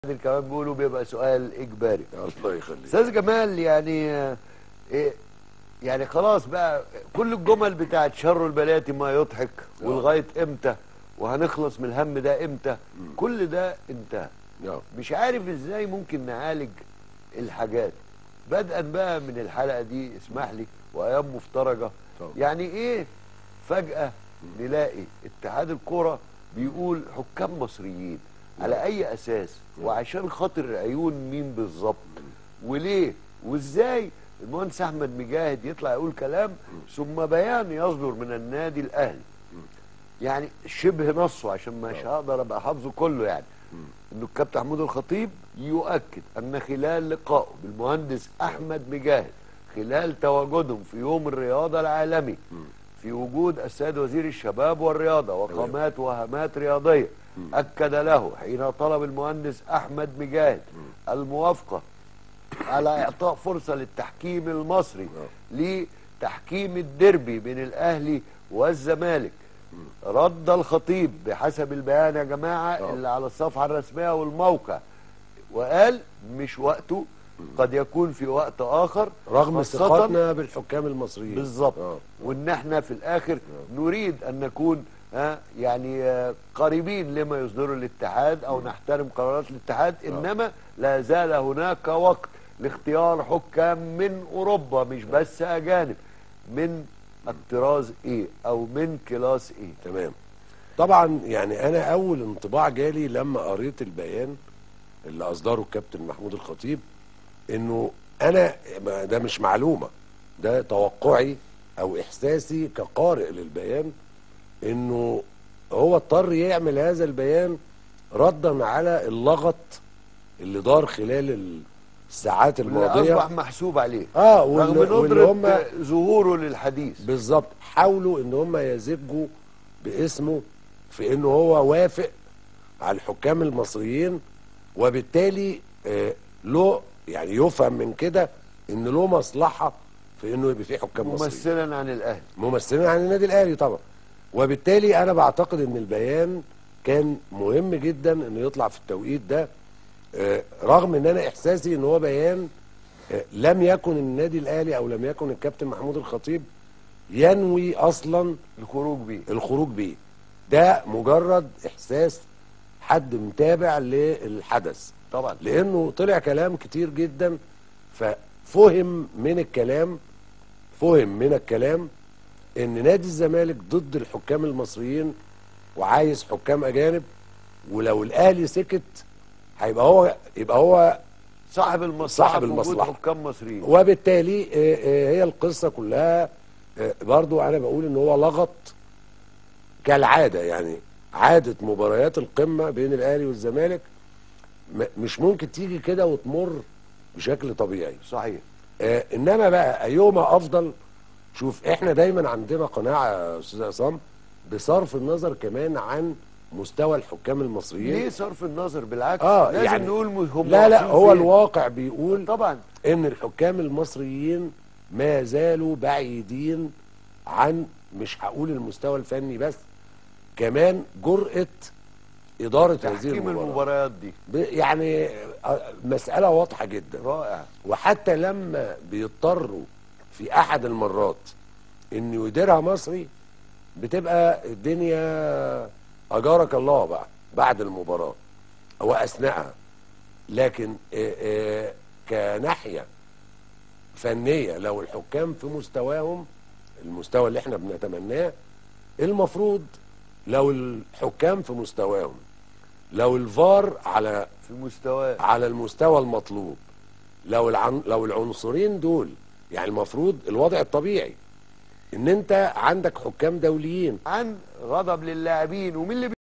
كمان بيقولوا بيبقى سؤال اجباري الله يخليك استاذ جمال يعني آه، إيه يعني خلاص بقى كل الجمل بتاعت شر البلاد ما يضحك آه. ولغايه امتى وهنخلص من الهم ده امتى كل ده انتهى نعم مش عارف ازاي ممكن نعالج الحاجات بدءا بقى من الحلقه دي اسمح لي وايام مفترجه طبعا. يعني ايه فجاه نلاقي اتحاد الكره بيقول حكام مصريين على اي اساس وعشان خاطر عيون مين بالظبط وليه وازاي المهندس احمد مجاهد يطلع يقول كلام ثم بيان يصدر من النادي الاهلي يعني شبه نصه عشان مش هقدر ابقى حافظه كله يعني انه الكابتن محمود الخطيب يؤكد ان خلال لقائه بالمهندس احمد مجاهد خلال تواجدهم في يوم الرياضه العالمي في وجود السيد وزير الشباب والرياضه وقامات وهمات رياضيه اكد له حين طلب المهندس احمد مجاهد الموافقه على اعطاء فرصه للتحكيم المصري لتحكيم الديربي بين الاهلي والزمالك رد الخطيب بحسب البيان يا جماعه آه. اللي على الصفحه الرسميه والموقع وقال مش وقته قد يكون في وقت اخر رغم خاصة ثقتنا بالحكام المصريين بالظبط آه. وان احنا في الاخر نريد ان نكون ها يعني آه، قريبين لما يصدره الاتحاد او نحترم قرارات الاتحاد انما لا زال هناك وقت لاختيار حكام من اوروبا مش بس اجانب من الطراز ايه او من كلاس ايه تمام طبعا يعني انا اول انطباع جالي لما قريت البيان اللي اصدره الكابتن محمود الخطيب انه انا ما- ده مش معلومه ده توقعي او احساسي كقارئ للبيان انه هو اضطر يعمل هذا البيان ردا على اللغط اللي دار خلال الساعات واللي الماضيه اصبح محسوب عليه اه رغم واللي, واللي ندرة هم ظهوره للحديث بالظبط حاولوا ان هم يزجوا باسمه في انه هو وافق على الحكام المصريين وبالتالي آه له يعني يفهم من كده ان له مصلحه في انه يبقى فيه حكام مصريين ممثلا عن الاهلي ممثلين عن النادي الاهلي طبعا وبالتالي انا بعتقد ان البيان كان مهم جدا انه يطلع في التوقيت ده آه، رغم ان انا احساسي ان هو بيان آه، لم يكن النادي الاهلي او لم يكن الكابتن محمود الخطيب ينوي اصلا الخروج بيه الخروج بيه ده مجرد احساس حد متابع للحدث طبعا لانه طلع كلام كتير جدا ففهم من الكلام فهم من الكلام ان نادي الزمالك ضد الحكام المصريين وعايز حكام اجانب ولو الاهلي سكت هيبقى هو يبقى هو صاحب المصلحه صاحب في وجود المصلحة. حكام مصريين وبالتالي آه، آه، هي القصه كلها آه، برضو انا بقول ان هو لغط كالعاده يعني عاده مباريات القمه بين الاهلي والزمالك م- مش ممكن تيجي كده وتمر بشكل طبيعي صحيح آه انما بقى ايهما افضل شوف احنا دايما عندنا قناعه يا استاذ عصام بصرف النظر كمان عن مستوى الحكام المصريين ليه صرف النظر بالعكس اه لازم يعني نقول م- هم لا لا واقفين هو فين. الواقع بيقول طبعا ان الحكام المصريين ما زالوا بعيدين عن مش هقول المستوى الفني بس كمان جرأة إدارة هذه تحكيم المباراة المباريات دي ب- يعني آه، مسألة واضحة جدا رائع وحتى لما بيضطروا في أحد المرات إنه يديرها مصري بتبقى الدنيا أجارك الله بقى بعد المباراة أو أثناءها لكن آه، آه، كناحية فنية لو الحكام في مستواهم المستوى اللي احنا بنتمناه المفروض لو الحكام في مستواهم لو الفار على في مستواه على المستوى المطلوب لو العن... لو العنصرين دول يعني المفروض الوضع الطبيعي ان انت عندك حكام دوليين عن غضب للاعبين ومين اللي